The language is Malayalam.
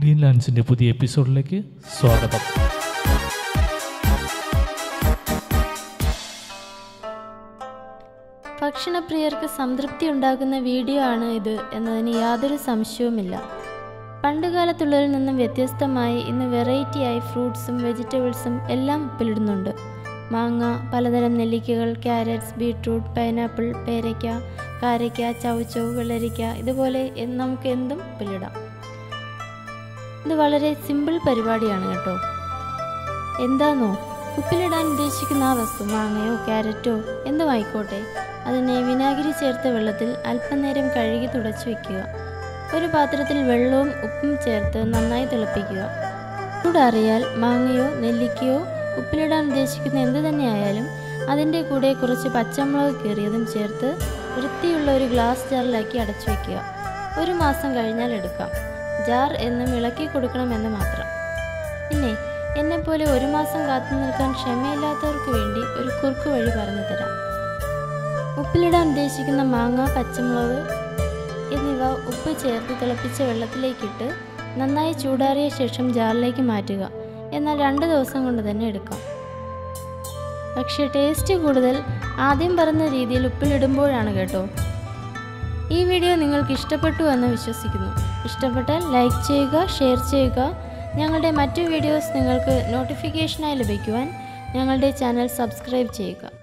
ഗ്രീൻ ലാൻഡ്സിൻ്റെ പുതിയ എപ്പിസോഡിലേക്ക് സ്വാഗതം ഭക്ഷണപ്രിയർക്ക് സംതൃപ്തി ഉണ്ടാക്കുന്ന വീഡിയോ ആണ് ഇത് എന്നതിന് യാതൊരു സംശയവുമില്ല പണ്ടുകാലത്തുള്ളതിൽ നിന്നും വ്യത്യസ്തമായി ഇന്ന് വെറൈറ്റിയായി ഫ്രൂട്ട്സും വെജിറ്റബിൾസും എല്ലാം ഉപ്പിലിടുന്നുണ്ട് മാങ്ങ പലതരം നെല്ലിക്കകൾ ക്യാരറ്റ്സ് ബീട്രൂട്ട് പൈനാപ്പിൾ പേരയ്ക്ക കാരയ്ക്ക ചവച്ചവ് വെള്ളരിക്ക ഇതുപോലെ എന്ത് നമുക്ക് എന്തും ഉപ്പിലിടാം ഇത് വളരെ സിമ്പിൾ പരിപാടിയാണ് കേട്ടോ എന്താന്നോ ഉപ്പിലിടാൻ ഉദ്ദേശിക്കുന്ന ആ വസ്തു മാങ്ങയോ ക്യാരറ്റോ എന്തും ആയിക്കോട്ടെ അതിനെ വിനാഗിരി ചേർത്ത വെള്ളത്തിൽ അല്പനേരം കഴുകി തുടച്ചു വെക്കുക ഒരു പാത്രത്തിൽ വെള്ളവും ഉപ്പും ചേർത്ത് നന്നായി തിളപ്പിക്കുക ചൂടാറിയാൽ മാങ്ങയോ നെല്ലിക്കയോ ഉപ്പിലിടാൻ ഉദ്ദേശിക്കുന്ന എന്ത് തന്നെയായാലും അതിൻ്റെ കൂടെ കുറച്ച് പച്ചമുളക് കീറിയതും ചേർത്ത് വൃത്തിയുള്ള ഒരു ഗ്ലാസ് ജാറിലാക്കി അടച്ചു വെക്കുക ഒരു മാസം കഴിഞ്ഞാൽ എടുക്കാം ജാർ എന്നും ഇളക്കി കൊടുക്കണമെന്ന് മാത്രം പിന്നെ എന്നെപ്പോലെ ഒരു മാസം കാത്തു നിൽക്കാൻ ക്ഷമയില്ലാത്തവർക്ക് വേണ്ടി ഒരു കുറുക്ക് വഴി പറഞ്ഞു തരാം ഉപ്പിലിടാൻ ഉദ്ദേശിക്കുന്ന മാങ്ങ പച്ചമുളക് എന്നിവ ഉപ്പ് ചേർത്ത് തിളപ്പിച്ച വെള്ളത്തിലേക്കിട്ട് നന്നായി ചൂടാറിയ ശേഷം ജാറിലേക്ക് മാറ്റുക എന്നാൽ രണ്ട് ദിവസം കൊണ്ട് തന്നെ എടുക്കാം പക്ഷേ ടേസ്റ്റ് കൂടുതൽ ആദ്യം പറഞ്ഞ രീതിയിൽ ഉപ്പിലിടുമ്പോഴാണ് കേട്ടോ ഈ വീഡിയോ നിങ്ങൾക്ക് ഇഷ്ടപ്പെട്ടു എന്ന് വിശ്വസിക്കുന്നു ഇഷ്ടപ്പെട്ടാൽ ലൈക്ക് ചെയ്യുക ഷെയർ ചെയ്യുക ഞങ്ങളുടെ മറ്റു വീഡിയോസ് നിങ്ങൾക്ക് നോട്ടിഫിക്കേഷനായി ലഭിക്കുവാൻ ഞങ്ങളുടെ ചാനൽ സബ്സ്ക്രൈബ് ചെയ്യുക